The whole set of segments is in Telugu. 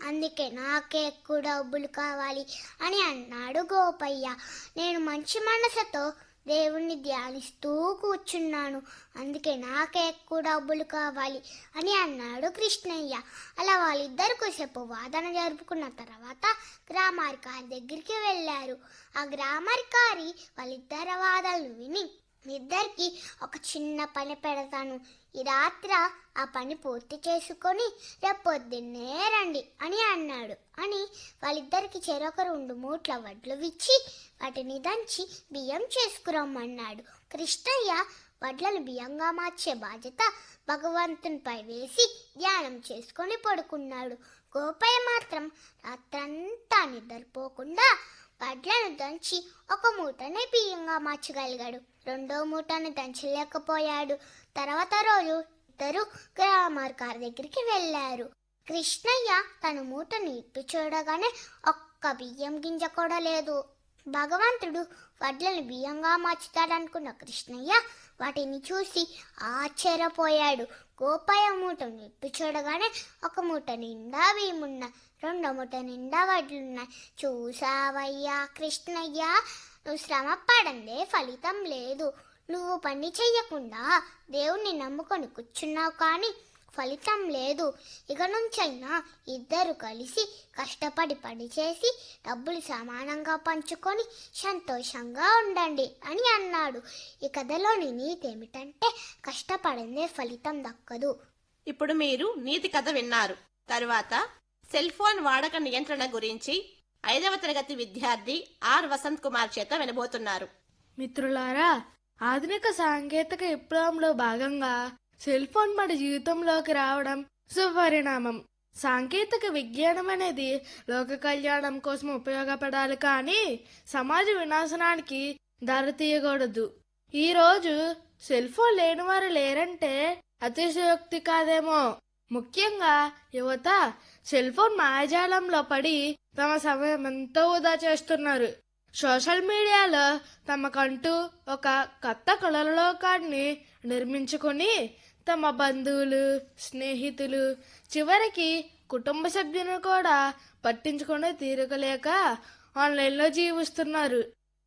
అందుకే నాకే ఎక్కువ డబ్బులు కావాలి అని అన్నాడు గోపయ్య నేను మంచి మనసుతో దేవుణ్ణి ధ్యానిస్తూ కూర్చున్నాను అందుకే నాకే ఎక్కువ డబ్బులు కావాలి అని అన్నాడు కృష్ణయ్య అలా వాళ్ళిద్దరు కొసేపు వాదన జరుపుకున్న తర్వాత గ్రామాధికారి దగ్గరికి వెళ్ళారు ఆ గ్రామాధికారి వాళ్ళిద్దరి వాదనలు విని మీ ఇద్దరికి ఒక చిన్న పని పెడతాను ఈ రాత్ర ఆ పని పూర్తి చేసుకొని రేపు పొద్దున్నే రండి అని అన్నాడు అని వాళ్ళిద్దరికి చెరొక రెండు మూట్ల వడ్లు ఇచ్చి వాటిని దంచి బియ్యం చేసుకురమ్మన్నాడు కృష్ణయ్య వడ్లను బియ్యంగా మార్చే బాధ్యత భగవంతునిపై వేసి ధ్యానం చేసుకొని పడుకున్నాడు గోపయ్య మాత్రం రాత్రంతా నిద్రపోకుండా వడ్లను దంచి ఒక మూటని బియ్యంగా మార్చగలిగాడు రెండో మూటను దంచలేకపోయాడు తర్వాత రోజు ఇద్దరు గ్రామార్కారి దగ్గరికి వెళ్ళారు కృష్ణయ్య తన మూటను ఇప్పి చూడగానే ఒక్క బియ్యం గింజ కూడా లేదు భగవంతుడు వడ్లను బియ్యంగా మార్చుతాడనుకున్న కృష్ణయ్య వాటిని చూసి ఆశ్చర్యపోయాడు గోపయ్య మూటను ఇప్పి చూడగానే ఒక మూట నిండా బియ్యమున్న రెండో మూట నిండా వడ్లున్నాయి చూసావయ్యా కృష్ణయ్య నువ్వు శ్రమ పడందే ఫలితం లేదు నువ్వు పని చెయ్యకుండా దేవుణ్ణి నమ్ముకొని కూర్చున్నావు కానీ ఫలితం లేదు ఇక నుంచైనా ఇద్దరు కలిసి కష్టపడి పని చేసి డబ్బులు సమానంగా పంచుకొని సంతోషంగా ఉండండి అని అన్నాడు ఈ కథలోని నీతి ఏమిటంటే కష్టపడిందే ఫలితం దక్కదు ఇప్పుడు మీరు నీతి కథ విన్నారు తరువాత సెల్ ఫోన్ వాడక నియంత్రణ గురించి ఐదవ తరగతి విద్యార్థి ఆర్ వసంత్ కుమార్ చేత వినబోతున్నారు మిత్రులారా ఆధునిక సాంకేతిక విప్లవంలో భాగంగా సెల్ ఫోన్ మన జీవితంలోకి రావడం శుభపరిణామం సాంకేతిక విజ్ఞానం అనేది లోక కళ్యాణం కోసం ఉపయోగపడాలి కానీ సమాజ వినాశనానికి దారితీయకూడదు ఈ రోజు సెల్ ఫోన్ లేని వారు లేరంటే అతిశయోక్తి కాదేమో ముఖ్యంగా యువత సెల్ ఫోన్ మాయాజాలంలో పడి తమ సమయం ఎంతో వృధా చేస్తున్నారు సోషల్ మీడియాలో తమకంటూ ఒక కొత్త కళలోకాన్ని నిర్మించుకొని తమ బంధువులు స్నేహితులు చివరికి కుటుంబ సభ్యులను కూడా పట్టించుకునే తీరుకలేక ఆన్లైన్లో జీవిస్తున్నారు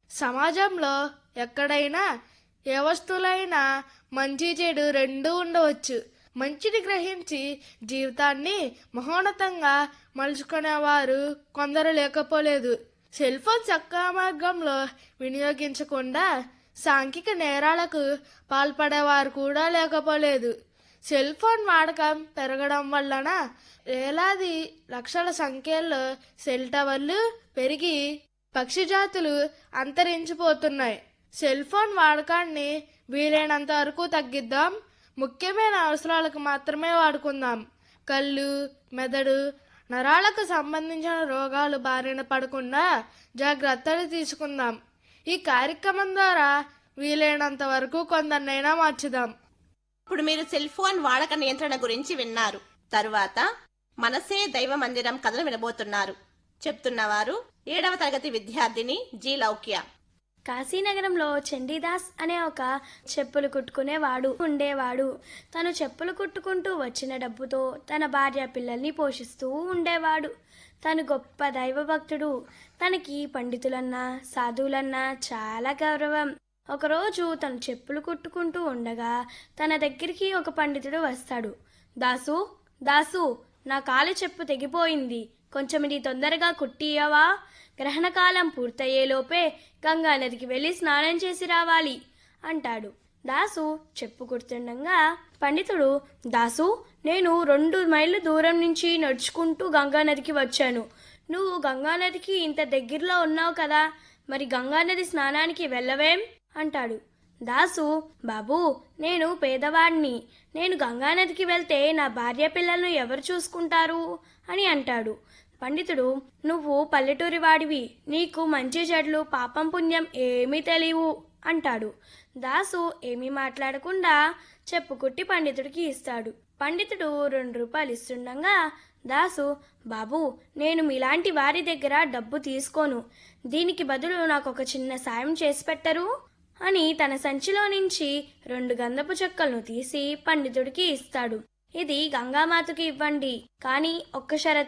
సమాజంలో ఎక్కడైనా ఏ వస్తువులైనా మంచి చెడు రెండూ ఉండవచ్చు మంచిని గ్రహించి జీవితాన్ని మహోన్నతంగా మలుచుకునేవారు కొందరు లేకపోలేదు సెల్ ఫోన్ చక్కా మార్గంలో వినియోగించకుండా సాంఘిక నేరాలకు పాల్పడేవారు కూడా లేకపోలేదు సెల్ ఫోన్ వాడకం పెరగడం వలన వేలాది లక్షల సంఖ్యలో సెల్ టవర్లు పెరిగి పక్షి జాతులు అంతరించిపోతున్నాయి సెల్ ఫోన్ వాడకాన్ని వీలైనంత వరకు తగ్గిద్దాం ముఖ్యమైన అవసరాలకు మాత్రమే వాడుకుందాం కళ్ళు మెదడు నరాలకు సంబంధించిన రోగాలు బారిన పడకుండా జాగ్రత్తలు తీసుకుందాం ఈ కార్యక్రమం ద్వారా వీలైనంత వరకు కొందరినైనా మార్చుదాం ఇప్పుడు మీరు సెల్ ఫోన్ వాడక నియంత్రణ గురించి విన్నారు తరువాత మనసే దైవ మందిరం కథను వినబోతున్నారు చెప్తున్నవారు ఏడవ తరగతి విద్యార్థిని జి లౌక్య కాశీనగరంలో చండీదాస్ అనే ఒక చెప్పులు కుట్టుకునేవాడు ఉండేవాడు తను చెప్పులు కుట్టుకుంటూ వచ్చిన డబ్బుతో తన భార్య పిల్లల్ని పోషిస్తూ ఉండేవాడు తను గొప్ప దైవభక్తుడు తనకి పండితులన్నా సాధువులన్నా చాలా గౌరవం ఒకరోజు తను చెప్పులు కుట్టుకుంటూ ఉండగా తన దగ్గరికి ఒక పండితుడు వస్తాడు దాసు దాసు నా కాలు చెప్పు తెగిపోయింది కొంచెం ఇది తొందరగా కుట్టియవా గ్రహణకాలం పూర్తయ్యేలోపే గంగా నదికి వెళ్ళి స్నానం చేసి రావాలి అంటాడు దాసు చెప్పు కుడుతుండగా పండితుడు దాసు నేను రెండు మైళ్ళు దూరం నుంచి నడుచుకుంటూ గంగా నదికి వచ్చాను నువ్వు గంగా నదికి ఇంత దగ్గరలో ఉన్నావు కదా మరి గంగా నది స్నానానికి వెళ్ళవేం అంటాడు దాసు బాబు నేను పేదవాడిని నేను గంగానదికి వెళ్తే నా భార్య పిల్లలను ఎవరు చూసుకుంటారు అని అంటాడు పండితుడు నువ్వు పల్లెటూరి వాడివి నీకు మంచి చెడ్లు పాపం పుణ్యం ఏమీ తెలియవు అంటాడు దాసు ఏమీ మాట్లాడకుండా చెప్పుకుట్టి పండితుడికి ఇస్తాడు పండితుడు రెండు రూపాయలు ఇస్తుండగా దాసు బాబు నేను మీలాంటి వారి దగ్గర డబ్బు తీసుకోను దీనికి బదులు నాకు ఒక చిన్న సాయం చేసి పెట్టరు అని తన సంచిలో నుంచి రెండు గంధపు చెక్కలను తీసి పండితుడికి ఇస్తాడు ఇది గంగామాతకి ఇవ్వండి కానీ ఒక్క షరతు